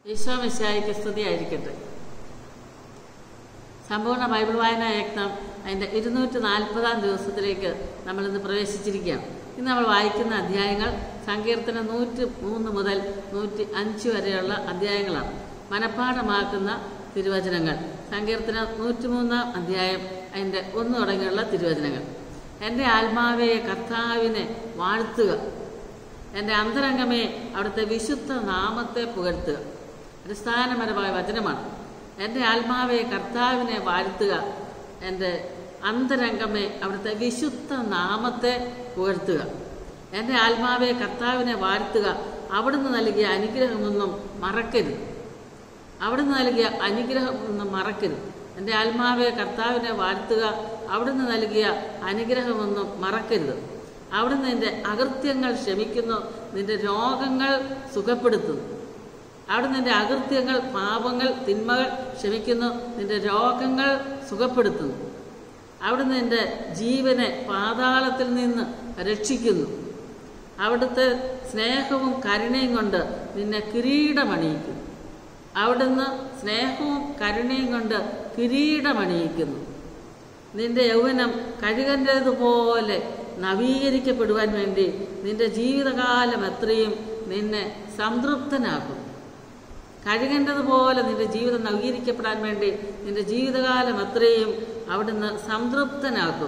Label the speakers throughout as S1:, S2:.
S1: ഈശോ മിശായിക്ക് സ്തുതിയായിരിക്കട്ടെ സമ്പൂർണ്ണ ബൈബിൾ വായനാ യജ്ഞം അതിൻ്റെ ഇരുന്നൂറ്റി നാൽപ്പതാം ദിവസത്തിലേക്ക് നമ്മളിന്ന് പ്രവേശിച്ചിരിക്കുകയാണ് ഇന്ന് നമ്മൾ വായിക്കുന്ന അധ്യായങ്ങൾ സങ്കീർത്തനം നൂറ്റി മൂന്ന് മുതൽ നൂറ്റി അഞ്ച് വരെയുള്ള അധ്യായങ്ങളാണ് മനഃപ്പാഠമാക്കുന്ന തിരുവചനങ്ങൾ സങ്കീർത്തനം നൂറ്റിമൂന്നാം അധ്യായം അതിൻ്റെ ഒന്ന് തുടങ്ങിയുള്ള തിരുവചനങ്ങൾ എൻ്റെ ആത്മാവെ കർത്താവിനെ വാഴ്ത്തുക എൻ്റെ അന്തരംഗമേ അവിടുത്തെ വിശുദ്ധ നാമത്തെ പുകഴ്ത്തുക അടിസ്ഥാനപരമായ വചനമാണ് എൻ്റെ ആത്മാവെ കർത്താവിനെ വാഴ്ത്തുക എൻ്റെ അന്തരംഗമേ അവിടുത്തെ വിശുദ്ധ നാമത്തെ പുകഴ്ത്തുക എൻ്റെ ആത്മാവെ കർത്താവിനെ വാഴ്ത്തുക അവിടുന്ന് നൽകിയ അനുഗ്രഹമൊന്നും മറക്കരുത് അവിടുന്ന് നൽകിയ അനുഗ്രഹമൊന്നും മറക്കരുത് എൻ്റെ ആത്മാവെ കർത്താവിനെ വാഴ്ത്തുക അവിടുന്ന് നൽകിയ അനുഗ്രഹമൊന്നും മറക്കരുത് അവിടുന്ന് നിന്റെ അകൃത്യങ്ങൾ ക്ഷമിക്കുന്നു നിന്റെ രോഗങ്ങൾ സുഖപ്പെടുത്തുന്നു അവിടുന്ന് നിന്റെ അകൃത്യങ്ങൾ പാപങ്ങൾ തിന്മകൾ ക്ഷമിക്കുന്നു നിന്റെ രോഗങ്ങൾ സുഖപ്പെടുത്തുന്നു അവിടുന്ന് നിന്റെ ജീവനെ പാതാളത്തിൽ നിന്ന് രക്ഷിക്കുന്നു അവിടുത്തെ സ്നേഹവും കരുണയും കൊണ്ട് നിന്നെ കിരീടമണിയിക്കുന്നു അവിടുന്ന് സ്നേഹവും കരുണയും കൊണ്ട് കിരീടമണിയിക്കുന്നു നിന്റെ യൗവനം കഴുകൻ്റേതുപോലെ നവീകരിക്കപ്പെടുവാൻ വേണ്ടി നിന്റെ ജീവിതകാലം എത്രയും നിന്നെ സംതൃപ്തനാക്കും കഴുകേണ്ടതുപോലെ നിന്റെ ജീവിതം നവീകരിക്കപ്പെടാൻ വേണ്ടി നിന്റെ ജീവിതകാലം അത്രയും അവിടുന്ന് സംതൃപ്തനാക്കും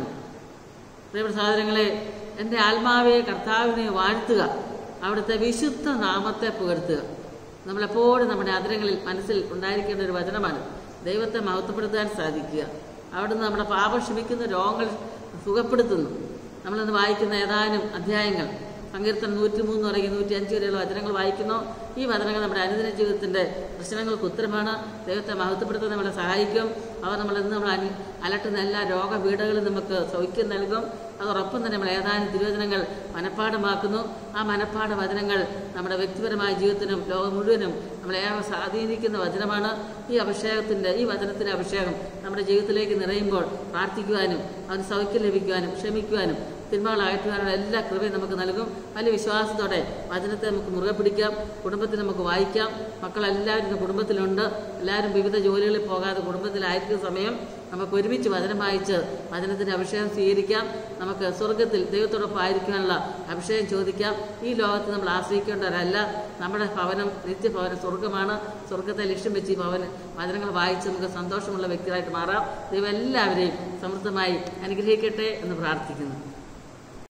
S1: പ്രിയ സഹോദരങ്ങളെ എൻ്റെ ആത്മാവെ കർത്താവിനെ വാഴ്ത്തുക അവിടുത്തെ വിശുദ്ധ നാമത്തെ പുകഴ്ത്തുക നമ്മളെപ്പോഴും നമ്മുടെ അതിരങ്ങളിൽ മനസ്സിൽ ഉണ്ടായിരിക്കേണ്ട ഒരു വചനമാണ് ദൈവത്തെ മഹത്വപ്പെടുത്താൻ സാധിക്കുക അവിടുന്ന് നമ്മുടെ പാപം ക്ഷമിക്കുന്ന രോഗങ്ങൾ സുഖപ്പെടുത്തുന്നു നമ്മളിന്ന് വായിക്കുന്ന ഏതാനും അധ്യായങ്ങൾ സങ്കീർത്തനം നൂറ്റി മൂന്ന് തുടങ്ങി നൂറ്റി അഞ്ച് വരെയുള്ള വചനങ്ങൾ വായിക്കുന്നു ഈ വചനങ്ങൾ നമ്മുടെ അനുദിന ജീവിതത്തിൻ്റെ പ്രശ്നങ്ങൾക്ക് ഉത്തരമാണ് ദൈവത്തെ മഹത്വപ്പെടുത്താൻ നമ്മളെ സഹായിക്കും അവർ നമ്മൾ ഇന്ന് നമ്മൾ അനി അലട്ടുന്ന എല്ലാ രോഗപീഠകളും നമുക്ക് സൗഖ്യം നൽകും അതോടൊപ്പം തന്നെ നമ്മൾ ഏതാനും തിരുവചനങ്ങൾ മനഃപ്പാഠമാക്കുന്നു ആ മനഃപ്പാഠ വചനങ്ങൾ നമ്മുടെ വ്യക്തിപരമായ ജീവിതത്തിനും ലോകം മുഴുവനും നമ്മളേറെ സ്വാധീനിക്കുന്ന വചനമാണ് ഈ അഭിഷേകത്തിൻ്റെ ഈ വചനത്തിൻ്റെ അഭിഷേകം നമ്മുടെ ജീവിതത്തിലേക്ക് നിറയുമ്പോൾ പ്രാർത്ഥിക്കുവാനും അതിന് സൗഖ്യം ലഭിക്കുവാനും ക്ഷമിക്കുവാനും തിന്മകൾ അകറ്റുവാനുള്ള എല്ലാ കൃപയും നമുക്ക് നൽകും വലിയ വിശ്വാസത്തോടെ വചനത്തെ നമുക്ക് മുറുകെ പിടിക്കാം കുടുംബത്തിൽ നമുക്ക് വായിക്കാം മക്കളെല്ലാവരും ഇന്ന് കുടുംബത്തിലുണ്ട് എല്ലാവരും വിവിധ ജോലികളിൽ പോകാതെ കുടുംബത്തിലായിരിക്കുന്ന സമയം നമുക്ക് ഒരുമിച്ച് വചനം വായിച്ച് വചനത്തിൻ്റെ അഭിഷേകം സ്വീകരിക്കാം നമുക്ക് സ്വർഗത്തിൽ ദൈവത്തോടൊപ്പം ആയിരിക്കാനുള്ള അഭിഷേകം ചോദിക്കാം ഈ ലോകത്ത് നമ്മൾ ആശ്രയിക്കേണ്ടവരല്ല നമ്മുടെ ഭവനം നിത്യഭവനം സ്വർഗമാണ് സ്വർഗത്തെ ലക്ഷ്യം വെച്ച് ഈ ഭവനം വചനങ്ങൾ വായിച്ച് നമുക്ക് സന്തോഷമുള്ള വ്യക്തികളായിട്ട് മാറാം ദൈവം എല്ലാവരെയും സമൃദ്ധമായി അനുഗ്രഹിക്കട്ടെ എന്ന് പ്രാർത്ഥിക്കുന്നു